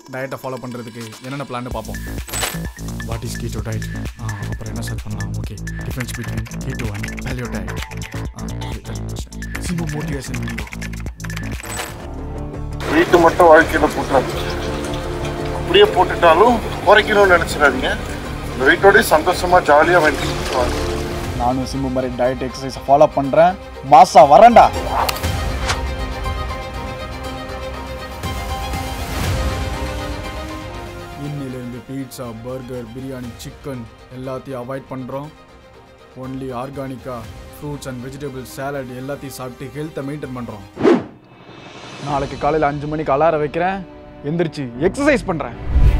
டயட்டை ஃபாலோ பண்ணுறதுக்கு என்னென்ன பிளான் பார்ப்போம் வாட் இஸ் கீட்டோ டயட் அப்புறம் என்ன ஸ்டார்ட் பண்ணலாம் okay difference between keto and value diet simple motivation video weight மட்டும் வாழ்க்கையில போட்டாரு அப்படியே போட்டுட்டாலும் குறைக்கணும்னு நினைச்சிடாதீங்க இந்த வெயிட்டோடய சந்தோஷமா ஜாலியா மெயின்டைன் பண்ணுவாங்க நானும் சிம்பு மாதிரி டயட் எக்ஸசைஸ் ஃபாலோ பண்ணுறேன் மாசா வரேன்டா இன்னிலேருந்து பீட்சா பர்கர் பிரியாணி சிக்கன் எல்லாத்தையும் அவாய்ட் பண்ணுறோம் ஒன்லி ஆர்கானிக்காக ஃப்ரூட்ஸ் அண்ட் வெஜிடபிள் சாலட் எல்லாத்தையும் சாப்பிட்டு ஹெல்த்தை மெயின்டைன் பண்ணுறோம் நாளைக்கு காலையில் அஞ்சு மணிக்கு அலாரம் வைக்கிறேன் எந்திரிச்சு எக்ஸசைஸ் பண்ணுறேன்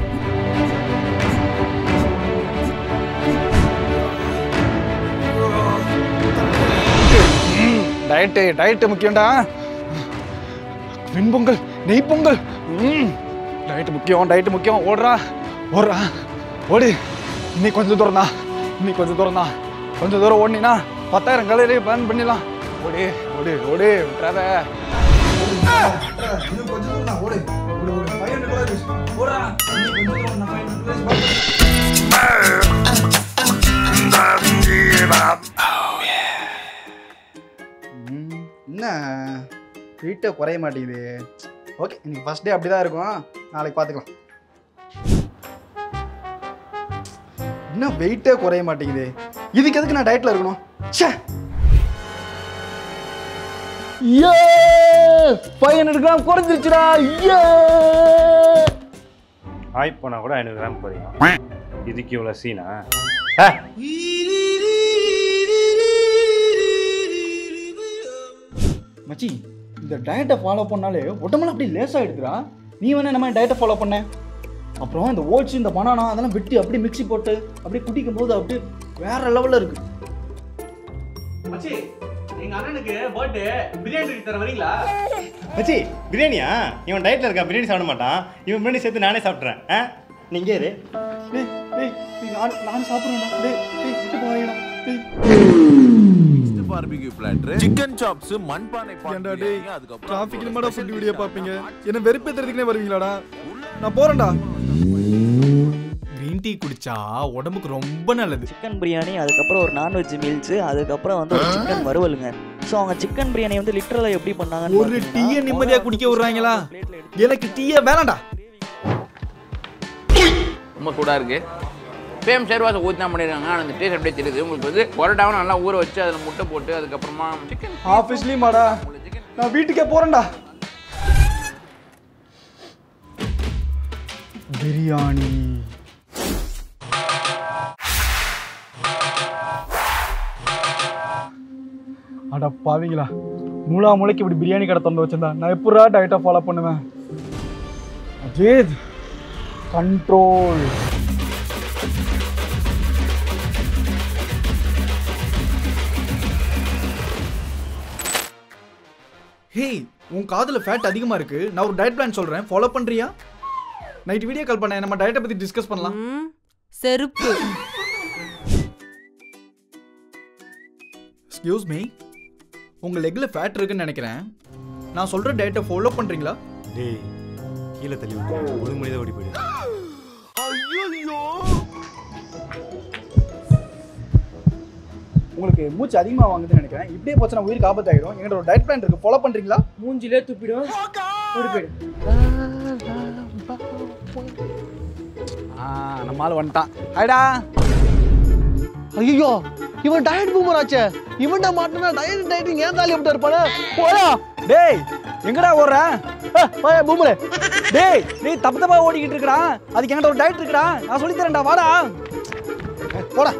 டயட்டு டயட்டு முக்கியம்டா வெண்பொங்கல் நெய் பொங்கல் ம் டயட்டு முக்கியம் டயட்டு முக்கியம் ஓடுறா ஓடுறா ஓடு இன்னைக்கு கொஞ்சம் தூரம் தான் இன்னைக்கு கொஞ்சம் தூரம் தான் கொஞ்சம் தூரம் ஓடினா பத்தாயிரம் கலரி பிளான் பண்ணிடலாம் ஓடு ஓடு ஓடு விட்டுறாத என்ன வெயிட்டே குறைய மாட்டேங்குது ஓகே இன்னைக்கு ஃபர்ஸ்ட் டே அப்படி தான் இருக்கும் நாளைக்கு பார்த்துக்கலாம் என்ன வெயிட்டே குறைய மாட்டேங்குது இதுக்கு எதுக்கு நான் டயட்டில் இருக்கணும் ச்சே ஏ ஃபைவ் ஹண்ட்ரட் கிராம் குறைஞ்சிருச்சுடா ஏ ஆய் போனால் கூட ஐநூறு கிராம் குறையும் இதுக்கு இவ்வளோ சீனா மச்சி இந்த டயட்டை ஃபாலோ பண்ணாலே உடம்புல அப்படி லேசாகிடுதுடா நீ வேணா என்ன மாதிரி டயட்டை ஃபாலோ பண்ண அப்புறம் இந்த ஓட்ஸ் இந்த பனானா அதெல்லாம் வெட்டி அப்படியே மிக்ஸி போட்டு அப்படியே குடிக்கும் போது அப்படியே வேற லெவலில் இருக்கு மச்சி எங்க அண்ணனுக்கு பர்த்டே பிரியாணி தர வரீங்களா மச்சி பிரியாணியா இவன் டயட்ல இருக்கா பிரியாணி சாப்பிட மாட்டான் இவன் பிரியாணி சேர்த்து நானே சாப்பிட்றேன் ஆ நீங்க இரு டேய் டேய் டேய், நான் நான் சாப்பிட்றேன்டா டேய் டேய் விட்டு போவாங்கடா டேய் பார்பிக்யூ பிளாட்டர் சிக்கன் சாப்ஸ் மண்பானை ஏன்டா டேய் டிராஃபிக்ல மேடா ஃபுட் வீடியோ பார்ப்பீங்க என்ன வெறுப்பேத்துறதுக்குனே வருவீங்களாடா நான் போறேன்டா க்ரீன் டீ குடிச்சா உடம்புக்கு ரொம்ப நல்லது சிக்கன் பிரியாணி அதுக்கப்புறம் ஒரு நான்வெஜ் மீல்ஸ் அதுக்கப்புறம் வந்து ஒரு சிக்கன் வறுவலுங்க ஸோ அவங்க சிக்கன் பிரியாணி வந்து லிட்டரலாக எப்படி பண்ணாங்கன்னு ஒரு டீயை நிம்மதியா குடிக்க விடுறாங்களா எனக்கு டீயே வேணாம்டா ரொம்ப சூடாக இருக்கு சேம் சேர்வாசை ஊற்றி தான் பண்ணியிருக்காங்க ஆனால் அந்த டேஸ்ட் அப்படியே தெரியுது உங்களுக்கு வந்து பரோட்டாவும் நல்லா ஊற வச்சு அதில் முட்டை போட்டு அதுக்கப்புறமா சிக்கன் ஆஃபீஸ்லயுமாடா நான் வீட்டுக்கே போறேன்டா பிரியாணி அட பாவீங்களா மூலா மூளைக்கு இப்படி பிரியாணி கடை திறந்து வச்சிருந்தா நான் எப்படா டயட்டை ஃபாலோ பண்ணுவேன் அஜித் கண்ட்ரோல் ஹேய் உன் காதுல ஃபேட் அதிகமா இருக்கு நான் ஒரு டயட் பிளான் சொல்றேன் ஃபாலோ பண்றியா நைட் வீடியோ கால் பண்ணேன் நம்ம டயட்டை பத்தி டிஸ்கஸ் பண்ணலாம் செருப்பு எக்ஸ்கியூஸ் மீ உங்க லெக்ல ஃபேட் இருக்குன்னு நினைக்கிறேன் நான் சொல்ற டயட்டை ஃபாலோ பண்றீங்களா டேய் கீழே தள்ளி விட்டு ஒழுங்கு மணி ஓடி போயிடு உங்களுக்கு மூச்சு அதிகமாக வாங்குதுன்னு நினைக்கிறேன் இப்படியே போச்சுன்னா உயிருக்கு ஆபத்தாயிடும் எங்கிட்ட ஒரு டயட் பிளான் இருக்கு ஃபாலோ பண்றீங்களா மூஞ்சிலே துப்பிடும் ஓடி போயிடு ஆ நம்ம ஆள் வந்துட்டான் ஹாய்டா ஐயோ இவன் டயட் பூமர் ஆச்சே இவன்டா மாட்டினா டயட் டயட்டிங் ஏன் தாலி விட்டு இருப்பானே போயா டேய் எங்கடா ஓடுற போயா பூமரே டேய் நீ தப்பு தப்பா ஓடிக்கிட்டு இருக்கடா அதுக்கு என்கிட்ட ஒரு டயட் இருக்குடா நான் சொல்லி தரேன்டா வாடா போடா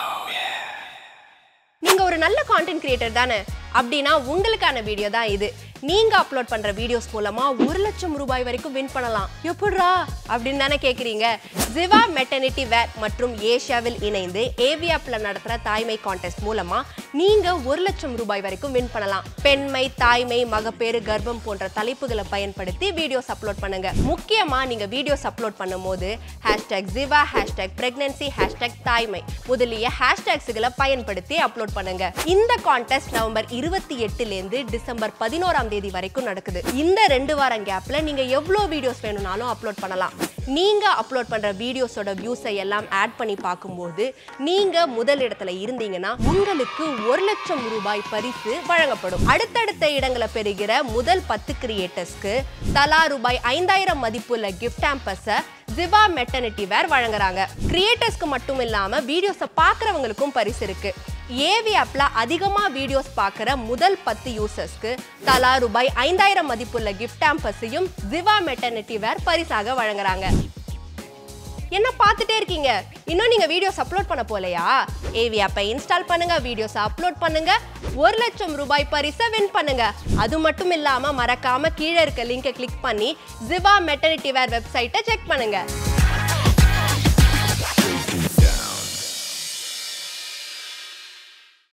நீங்க ஒரு நல்ல கான்டென்ட் கிரியேட்டர் தானே அப்படின்னா உங்களுக்கான வீடியோ தான் இது நீங்க அப்லோட் பண்ற வீடியோஸ் மூலமா ஒரு லட்சம் ரூபாய் வரைக்கும் வின் பண்ணலாம் எப்படிரா அப்படின்னு தானே கேக்குறீங்க ஜிவா மெட்டர்னிட்டி வேர் மற்றும் ஏஷியாவில் இணைந்து ஏவியாப்ல நடத்துற தாய்மை கான்டெஸ்ட் மூலமா நீங்க ஒரு லட்சம் ரூபாய் வரைக்கும் வின் பண்ணலாம் பெண்மை தாய்மை மகப்பேறு கர்ப்பம் போன்ற தலைப்புகளை பயன்படுத்தி வீடியோஸ் அப்லோட் பண்ணுங்க முக்கியமா நீங்க வீடியோஸ் அப்லோட் பண்ணும்போது hashtag Jiva hashtag pregnancy hashtag தாய்மை முதலிய ஹேஷ்டேக்ஸ்களை பயன்படுத்தி அப்லோட் பண்ணுங்க இந்த கான்டெஸ்ட் நவம்பர் இருபத்தி எட்டுல இருந்து டிசம்பர் பதினோராம் தேதி வரைக்கும் நடக்குது இந்த ரெண்டு வாரம் கேப்ல நீங்க எவ்வளவு வீடியோஸ் வேணும்னாலும் அப்லோட் பண்ணலாம் நீங்க அப்லோட் பண்ற வீடியோஸோட வியூஸை எல்லாம் ஆட் பண்ணி பார்க்கும்போது நீங்க முதல் இடத்துல இருந்தீங்கன்னா உங்களுக்கு ஒரு லட்சம் ரூபாய் பரிசு வழங்கப்படும் அடுத்தடுத்த இடங்களை பெறுகிற முதல் பத்து கிரியேட்டர்ஸ்க்கு தலா ரூபாய் ஐந்தாயிரம் மதிப்புள்ள கிஃப்ட் ஆம்பஸை ஜிவா மெட்டர்னிட்டி வேர் வழங்குறாங்க கிரியேட்டர்ஸ்க்கு மட்டும் இல்லாம வீடியோஸை பார்க்குறவங்களுக்கும் பரிசு இருக்கு ஏவி ஆப்ல அதிகமா வீடியோஸ் பார்க்குற முதல் பத்து யூசர்ஸ்க்கு தலா ரூபாய் ஐந்தாயிரம் மதிப்புள்ள கிஃப்ட் ஆம்பஸையும் ஜிவா மெட்டர்னிட்டி வேர் பரிசாக வழங்குறாங்க என்ன பார்த்துட்டே இருக்கீங்க இன்னும் நீங்க வீடியோஸ் அப்லோட் பண்ண போலையா ஏவி ஆப்பை இன்ஸ்டால் பண்ணுங்க வீடியோஸ் அப்லோட் பண்ணுங்க ஒரு லட்சம் ரூபாய் பரிசை வின் பண்ணுங்க அது மட்டும் இல்லாம மறக்காம கீழே இருக்க லிங்கை கிளிக் பண்ணி ஜிவா மெட்டர்னிட்டி வேர் வெப்சைட்டை செக் பண்ணுங்க